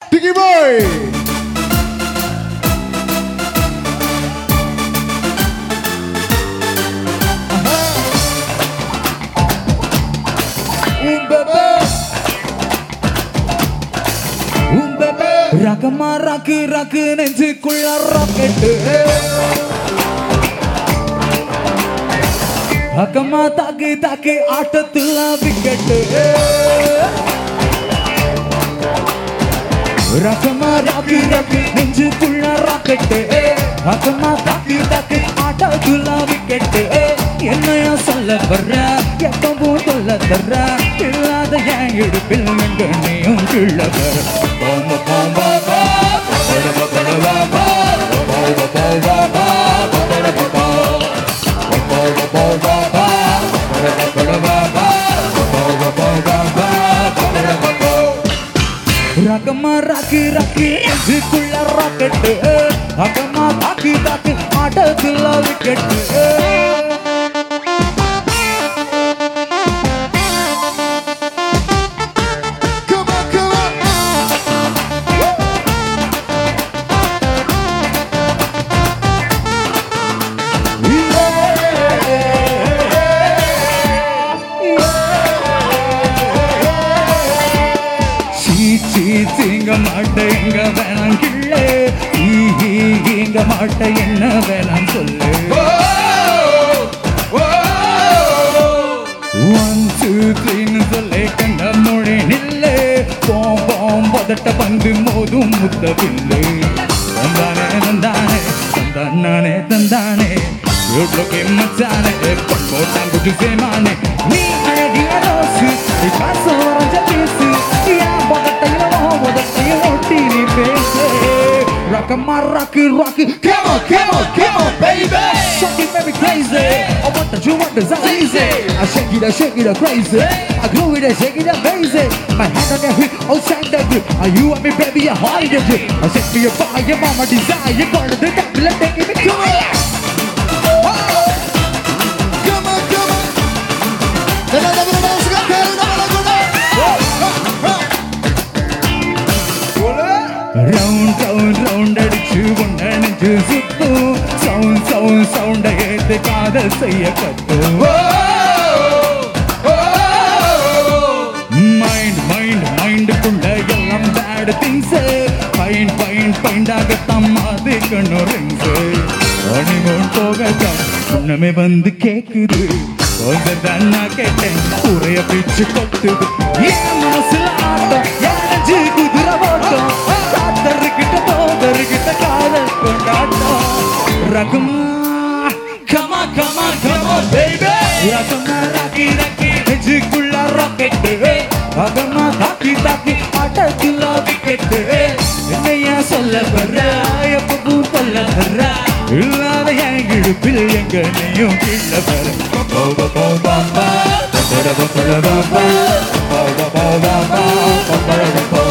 டிக்கி பாய் ரகமா ராக்கு ராக்கு நெஞ்சுக்குள்ள ராக்கெட்டு ரகமா தாக்கு தாக்கு ஆட்டத்துல விக்கெட்டு ரகமா ராக்கு ராக்கு நெஞ்சுக்குள்ள ராக்கெட்டு ரகமா தாக்கு தாக்கு ஆட்டத்துல விக்கெட்டு என்னையா சொல்ல வர்ற எப்பவும் சொல்ல தர்ற இல்லாத என் இடுப்பில் நின்று நீயும் கிள்ள வர போம போம பா படப படப பா போம போம பா படப பா போம போம பா படப படப பா போம போம பா படப பா ரகமா ராக்கி ராக்கி இதுக்குள்ள ராக்கெட்டு ரகமா தாக்கி தாக்கி ஆட்டத்துல wicket Come on, come on. சீ சீ சீங்க மாட்டேன் எங்க வேணாம் கிள்ளே ஈ ஈ, இங்க மாட்டேன் என்ன வேணாம் சொல்லு ஒன் டூ த்ரீன்னு சொல்லி கண்ட மொழி நில்லு போம் போம் பதட்ட பந்து மோதும் முத்தவில்லை தந்தானே தந்தானே தந்தானே தந்தானே ரோட்லோके மச்சானே போட்டான் குட்டி சேமானே நீ அழகிய ரோசு காசு வரைஞ்ச பீசு ஏன் பதட்டையும் பதட்டையும் ஒட்டி நீ பேசு ரக்கமா rock rock Come on, come on, come on, baby. Shake it baby crazy I want that you want this that's easy I shake it I shake it I crazy I groove it I shake it amazing My hand on your hip outside the grip Are you and me baby I hide the grip I set me fire your mama desire You call it the devil and take it to it Come on, come on. Dale, dale, dale, dale, dale, dale, dale. Round round round அடிச்சு ஒன்னணிச்சு சுத்தும் sound sound சவுண்ட ஏத்து காதல் செய்ய கத்தும் mind mind மைண்டுக்குள்ள எல்லாம் பேட் திங்ஸ் பைன் பைன் பைண்டாகத்தான் மாத்திக்கணும் ரிங்ஸ் ஹனிமூன் போகத்தான் உன்னமே வந்து கேக்குது கொஞ்சம் தான் நான் கேட்டேன் உரைய பிச்சு கொட்டுது என் மனசுல ஆட்டம் யானஞ்சு குதிரை ஓட்டம் காத்தருக்கிட்ட போதருக்கிட்ட காதல் கொண்டாட்டம் ரகுமா Come on, come on, come on, baby. ரகமா rakhi rakhi நெஞ்சுக்குள்ள ராக்கெட்டு ரகமா தாக்கி தாக்கி ஆட்டத்துல விக்கெட்டு என்னையா சொல்ல வர்ற எப்பவும் சொல்ல வர்ற இல்லாத என் இடுப்பில் எங்க நீயும் கீழ வர போக போக பா பட பட பா பட பட பா பட பா